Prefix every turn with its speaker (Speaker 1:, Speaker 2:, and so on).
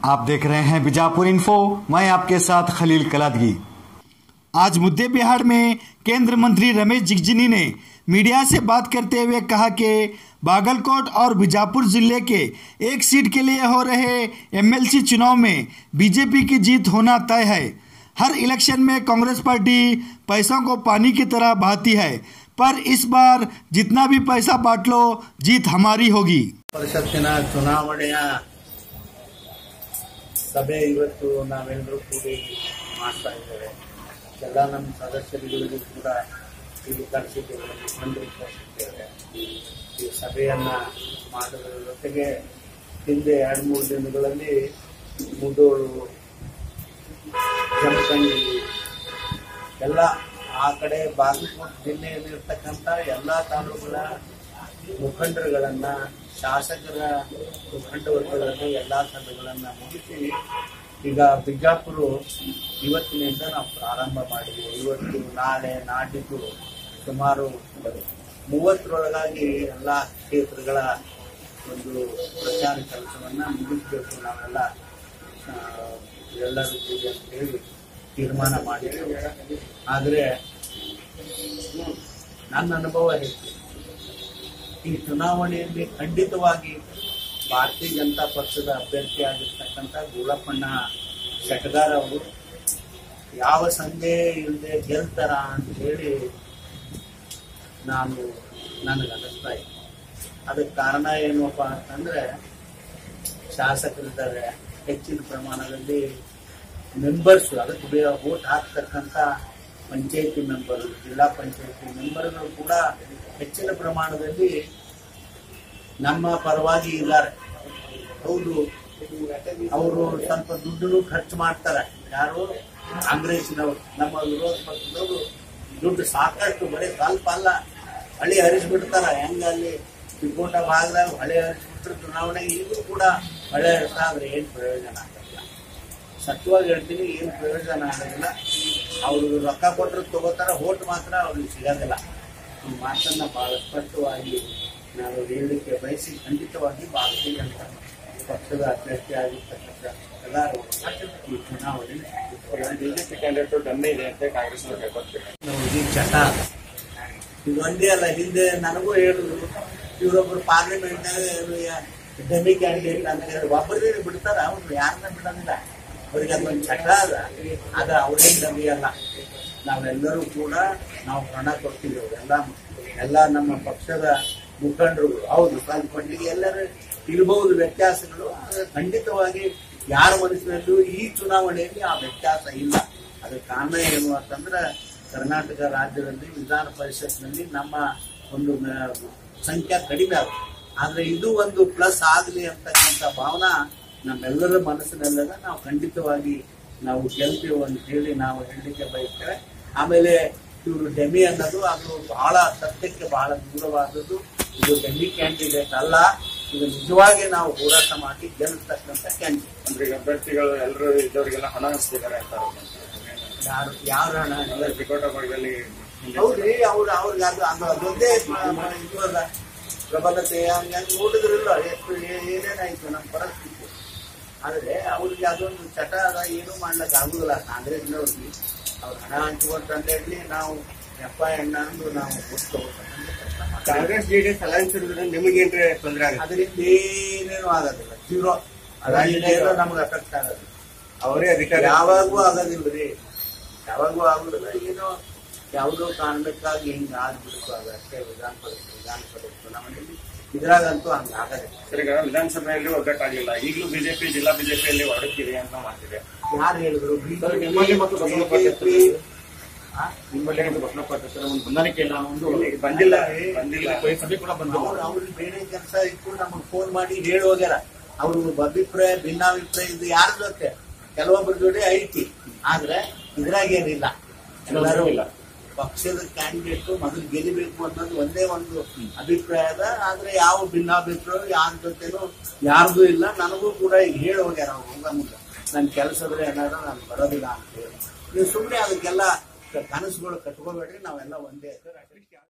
Speaker 1: आप देख रहे हैं बीजापुर इन्फो मैं आपके साथ खलील कलादगी आज मुद्दे बिहार में केंद्र मंत्री रमेश जिगजिनी ने मीडिया से बात करते हुए कहा कि बागलकोट और बीजापुर जिले के एक सीट के लिए हो रहे एमएलसी चुनाव में बीजेपी की जीत होना तय है हर इलेक्शन में कांग्रेस पार्टी पैसों को पानी की तरह बहाती है पर इस बार जितना भी पैसा बांट लो जीत हमारी होगी
Speaker 2: ಪರಿಷತ್ತಿನ ಚುನಾವಣೆಯ ಸಭೆ ಇವತ್ತು ನಾವೆಲ್ಲರೂ ಕೂಡಿ ಮಾಡ್ತಾ ಇದ್ದೇವೆ ಎಲ್ಲ ನಮ್ಮ ಸದಸ್ಯರುಗಳಿಗೂ ಕೂಡ ಇಲ್ಲಿ ಕಳಿಸಿದ್ದೇವೆ ಮುಖಂಡರಿಗೆ ಕಳಿಸಿದ್ದೇವೆ ಈ ಸಭೆಯನ್ನ ಮಾಡೋದ್ರ ಜೊತೆಗೆ ಹಿಂದೆ ಎರಡು ಮೂರು ದಿನಗಳಲ್ಲಿ ಮುದೋಳು ಜಮಖಂಡಿ ಎಲ್ಲ ಆ ಕಡೆ ಬಾಗಲಕೋಟೆ ಜಿಲ್ಲೆಯಲ್ಲಿರ್ತಕ್ಕಂಥ ಎಲ್ಲ ತಾಲೂಕುಗಳ ಮುಖಂಡರುಗಳನ್ನ ಶಾಸಕರ ಮುಖಂಡ ವರ್ಗಗಳನ್ನು ಎಲ್ಲ ಸಭೆಗಳನ್ನ ಮುಗಿಸಿ ಈಗ ಬಿಜಾಪುರ ಇವತ್ತಿನಿಂದ ನಾವು ಪ್ರಾರಂಭ ಮಾಡಿದ್ದೀವಿ ಇವತ್ತು ನಾಳೆ ನಾಡಿದ್ದು ಸುಮಾರು ಮೂವತ್ತರೊಳಗಾಗಿ ಎಲ್ಲ ಕ್ಷೇತ್ರಗಳ ಒಂದು ಪ್ರಚಾರ ಕೆಲಸವನ್ನ ಮುಗಿಸ್ಬೇಕು ನಾವೆಲ್ಲ ಆ, ಎಲ್ಲರೂ ಕೂಡಿ ಅಂತ ಹೇಳಿ ತೀರ್ಮಾನ ಮಾಡಿದ್ದೇವೆ ಆದರೆ ನನ್ನ ಅನುಭವ ಹೆಚ್ಚು ಈ ಚುನಾವಣೆಯಲ್ಲಿ ಖಂಡಿತವಾಗಿ ಭಾರತೀಯ ಜನತಾ ಪಕ್ಷದ ಅಭ್ಯರ್ಥಿಯಾಗಿರ್ತಕ್ಕಂಥ ಗೂಳಪ್ಪಣ್ಣ ಶೆಟ್ಗಾರ್ ಅವರು ಯಾವ ಸಂದೇಹ ಇಲ್ಲದೆ ಗೆಲ್ತಾರ ಅಂತ ಹೇಳಿ ನಾನು ನನಗೆ ಅನಿಸ್ತಾ ಇದೆ ಅದಕ್ಕೆ ಕಾರಣ ಏನಪ್ಪ ಅಂತಂದ್ರೆ ಶಾಸಕರಿದ್ದಾರೆ ಹೆಚ್ಚಿನ ಪ್ರಮಾಣದಲ್ಲಿ ಮೆಂಬರ್ಸ್ ಅದಕ್ಕೆ ವೋಟ್ ಹಾಕ್ತಕ್ಕಂಥ ಪಂಚಾಯತಿ ಮೆಂಬರ್ ಜಿಲ್ಲಾ ಪಂಚಾಯತಿ ಮೆಂಬರ್ಗಳು ಕೂಡ ಹೆಚ್ಚಿನ ಪ್ರಮಾಣದಲ್ಲಿ ನಮ್ಮ ಪರವಾಗಿ ಇದ್ದಾರೆ ಹೌದು ಅವರು ಸ್ವಲ್ಪ ದುಡ್ಡು ಖರ್ಚು ಮಾಡ್ತಾರೆ ಯಾರು ಕಾಂಗ್ರೆಸ್ನವರು ನಮ್ಮ ವಿರೋಧ ಪಕ್ಷದವರು ದುಡ್ಡು ಸಾಕಷ್ಟು ಬರೀ ಸ್ವಲ್ಪ ಅಲ್ಲ ಹಳಿ ಹರಿಸ್ಬಿಡ್ತಾರ ಹೆಂಗ ಅಲ್ಲಿ ಚಿಕ್ಕೋಟ ಭಾಗದಾಗ ಹಳೆ ಹರಿಸ್ಬಿಟ್ರೆ ಚುನಾವಣೆಗೆ ಈಗಲೂ ಕೂಡ ಹಳೆ ಹರಿಸ್ತಾ ಆದ್ರೆ ಏನ್ ಪ್ರಯೋಜನ ಆಗಲ್ಲ ಸತ್ಯವಾಗಿ ಹೇಳ್ತೀನಿ ಏನು ಪ್ರಯೋಜನ ಆಗೋದಿಲ್ಲ ಅವರು ರೊಕ್ಕ ಕೊಟ್ಟರು ತಗೋತಾರ ಓಟ್ ಮಾತ್ರ ಅವ್ರಿಗೆ ಸಿಗೋದಿಲ್ಲ ಈ ಮಾತನ್ನ ಬಹಳ ಸ್ಪಷ್ಟವಾಗಿ ನಾನು ಹೇಳಲಿಕ್ಕೆ ಬಯಸಿ ಖಂಡಿತವಾಗಿ ಭಾರತೀಯ ಜನತಾ ಪಕ್ಷದ ಅಭ್ಯರ್ಥಿ ಆಗಿರ್ತಕ್ಕಂಥ ಎಲ್ಲರೂ ಈ ಚುನಾವಣೆ
Speaker 3: ಬಿಜೆಪಿ ಕ್ಯಾಂಡಿಡೇಟ್ ಡಮ್ಮಿ ಇದೆ ಅಂತ ಕಾಂಗ್ರೆಸ್ ಹೇಳ್ಕೊಡ್ತೀವಿ
Speaker 2: ಈ ಚಟ ಇದು ಒಂದೇ ಅಲ್ಲ ಹಿಂದೆ ನನಗೂ ಹೇಳಿದ್ರು ಇವರೊಬ್ರು ಪಾರ್ಲಿಮೆಂಟ್ನಾಗ ಡೆಮಿ ಕ್ಯಾಂಡಿಡೇಟ್ ಅಂತ ಹೇಳಿ ಒಬ್ಬರೇ ಬಿಡ್ತಾರ ಅವ್ರು ಯಾರನ್ನ ಬಿಡೋದಿಲ್ಲ ಅವ್ರಿಗೆ ಅದೊಂದು ಚಟ ಅದ ಆದ್ರೆ ಅವ್ರೇನ್ ಡಮಿ ಅಲ್ಲ ನಾವೆಲ್ಲರೂ ಕೂಡ ನಾವು ಹಣ ಕೊಡ್ತಿದ್ದೇವೆ ಎಲ್ಲ ಎಲ್ಲ ನಮ್ಮ ಪಕ್ಷದ ಮುಖಂಡರು ಹೌದು ಸ್ವಲ್ಪ ಮಟ್ಟಿಗೆ ಎಲ್ಲರೂ ಇರಬಹುದು ವ್ಯತ್ಯಾಸಗಳು ಆದ್ರೆ ಖಂಡಿತವಾಗಿ ಯಾರ ಮನಸ್ಸಿನಲ್ಲೂ ಈ ಚುನಾವಣೆಯಲ್ಲಿ ಆ ವ್ಯತ್ಯಾಸ ಇಲ್ಲ ಅದಕ್ಕೆ ಕಾರಣ ಏನು ಅಂತಂದ್ರೆ ಕರ್ನಾಟಕ ರಾಜ್ಯದಲ್ಲಿ ವಿಧಾನ ಪರಿಷತ್ನಲ್ಲಿ ನಮ್ಮ ಒಂದು ಮ- ಸಂಖ್ಯೆ ಕಡಿಮೆ ಆಗುತ್ತೆ ಆದ್ರೆ ಇದು ಒಂದು ಪ್ಲಸ್ ಆಗಲಿ ಅಂತಕ್ಕಂಥ ಭಾವನಾ ನಮ್ಮೆಲ್ಲರ ಮನಸ್ಸಿನಲ್ಲೆಲ್ಲ ನಾವು ಖಂಡಿತವಾಗಿ ನಾವು ಗೆಲ್ತೇವೆ ಅಂತ ಹೇಳಿ ನಾವು ಹೇಳಲಿಕ್ಕೆ ಬಯಸ್ತೇವೆ ಆಮೇಲೆ ಇವರು ಡೆಮಿ ಅನ್ನೋದು ಅದು ಬಹಳ ಸತ್ಯಕ್ಕೆ ಬಹಳ ದೂರವಾದದ್ದು ಇದು ಡೆಮಿ ಕ್ಯಾಂಡಿಡೇಟ್ ಅಲ್ಲ ಇದು ನಿಜವಾಗಿ ನಾವು ಹೋರಾಟ ಮಾಡಿ ಗೆಲ್ತಕ್ಕಂಥ ಕ್ಯಾಂಡಿಡೇಟ್
Speaker 3: ಅಂದ್ರೆ ಈಗ ಅಭ್ಯರ್ಥಿಗಳು ಎಲ್ಲರೂ ಇದ್ದವರಿಗೆಲ್ಲ ಹಣ ಹಂಚ್ತಿದ್ದಾರೆ ಅಂತ
Speaker 2: ಯಾರು ಯಾರ ಹಣ ಇಲ್ಲ
Speaker 3: ತ್ರಿಕೋಟ ಭಾಗದಲ್ಲಿ
Speaker 2: ಹೌದ್ರಿ ಅವ್ರು ಅವ್ರಿಗೆ ಅದು ಅದು ಅದೊಂದೇ ಇದು ಅದ ಪ್ರಬಲತೆ ಹಂಗೆ ಹಂಗೆ ನೋಡಿದ್ರಲ್ಲ ಎಷ್ಟು ಏ- ಏನೇನಾಯ್ತು ನಮ್ಮ ಪರಿಸ್ಥಿತಿ ಆದ್ರೆ ಅವ್ರಿಗೆ ಅದೊಂದು ಚಟ ಅದ ಏನು ಮಾಡ್ಲಿಕ್ಕೆ ಆಗುದಿಲ್ಲ ಕಾಂಗ್ರೆಸ್ನವ್ರಿಗೆ ಅವ್ರ ಹಣ ಹಂಚ್ಕೊಟ್ರು ಅಂತ ಹೇಳಿ ನಾವು ಎಪ್ಪ ಎಣ್ಣ ಅಂದು ನಾವು ಕೊಟ್ಟು
Speaker 3: ಕಾಂಗ್ರೆಸ್ ಜೆಡಿಎಸ್ ಅಲಯನ್ಸ್ ಇರೋದ್ರಿಂದ ನಿಮಗೇನ್ರಿ ತೊಂದರೆ ಆಗುತ್ತೆ
Speaker 2: ಅದರಿಂದ ಏನೇನು ಆಗೋದಿಲ್ಲ ಜೀರೋ ಅದರಿಂದ ನಮ್ಗೆ ಅಫೆಕ್ಟ್ ಆಗೋದಿಲ್ಲ
Speaker 3: ಅವರೇ ಅಧಿಕಾರಿ
Speaker 2: ಯಾವಾಗೂ ಆಗೋದಿಲ್ರಿ ಯಾವಾಗೂ ಆಗುದಿಲ್ಲ ಏನೋ ಯಾವುದೋ ಕಾರಣಕ್ಕಾಗಿ ಹಿಂಗ ಆಗ್ಬಿಡ್ತು ಅದು ಅಷ್ಟೇ ವಿಧಾನ ಪರಿಷತ್ ವಿಧಾನಸಭೆ ಚುನಾವಣೆಯಲ್ಲಿ ಇದ್ರಾಗಂತೂ ಹಂಗ ಆಗದೆ
Speaker 3: ಸರ್ ಈಗ ವಿಧಾನಸಭೆಯಲ್ಲಿ ಒಗ್ಗಟ್ಟಾಗಿಲ್ಲ ಈಗಲೂ ಬಿಜೆಪಿ ಜಿಲ್ಲಾ ಬಿಜೆಪಿಯಲ್ಲಿ ಹೊರಟಿದೆ ಅಂತ ಮಾಡ್ತಿದೆ
Speaker 2: ಯಾರು ಹೇಳಿದ್ರು
Speaker 3: ಸರ್, ನಿಮ್ಮಲ್ಲಿ ಮತ್ತು ಬಸವನಪ್ಪ
Speaker 2: ಬಿಜೆಪಿ
Speaker 3: ನಿಮ್ಮಲ್ಲಿ ಮತ್ತು ಬಸವನಪ್ಪ ಸರ್ ಒಂದು ಹೊಂದಾಣಿಕೆ ಇಲ್ಲ ಒಂದು ಬಂದಿಲ್ಲ ಬಂದಿಲ್ಲ ಸಭೆ ಕೂಡ ಬಂದಿಲ್ಲ
Speaker 2: ಅವ್ರು ಅವ್ರಿಗೆ ಬೇರೆ ಕೆಲಸ ಇಟ್ಟು ನಮಗೆ ಫೋನ್ ಮಾಡಿ ಹೇಳಿ ಹೋಗ್ಯಾರ ಅವ್ರ ಅಭಿಪ್ರಾಯ ಭಿನ್ನಾಭಿಪ್ರಾಯ ಇದು ಯಾರ ಜೊತೆ ಕೆಲವೊಬ್ಬರ ಜೊತೆ ಐತಿ ಆದ್ರೆ ಇದ್ರಾಗೇನಿಲ್ಲ ಎಲ್ಲರೂ
Speaker 3: ಇಲ್ಲ.
Speaker 2: ಪಕ್ಷದ ಕ್ಯಾಂಡಿಡೇಟ್ ಮೊದಲು ಗೆಲ್ಲಬೇಕು ಅನ್ನೋದು ಒಂದೇ ಒಂದು ಅಭಿಪ್ರಾಯ ಅದ ಆದ್ರೆ ಯಾವ ಭಿನ್ನಾಭಿಪ್ರಾಯ ಯಾರ ಜೊತೆನೂ ಯಾರ್ದು ಇಲ್ಲ ನನಗೂ ಕೂಡ ಈಗ ಹೇಳಿ ಹೋಗ್ಯಾರ ಅವ್ರು ಹೋಗ ಮುಂದೆ ನನ್ನ ಕೆಲಸದ್ರೆ ಏನಾದ್ರು ನಾನು ಬರೋದಿಲ್ಲ ಅಂತ ಹೇಳಿ ನೀವು ಸುಮ್ಮನೆ ಅದಕ್ಕೆಲ್ಲ ಕನಸುಗಳು ಕಟ್ಕೋಬೇಡ್ರಿ ನಾವೆಲ್ಲ ಒಂದೇ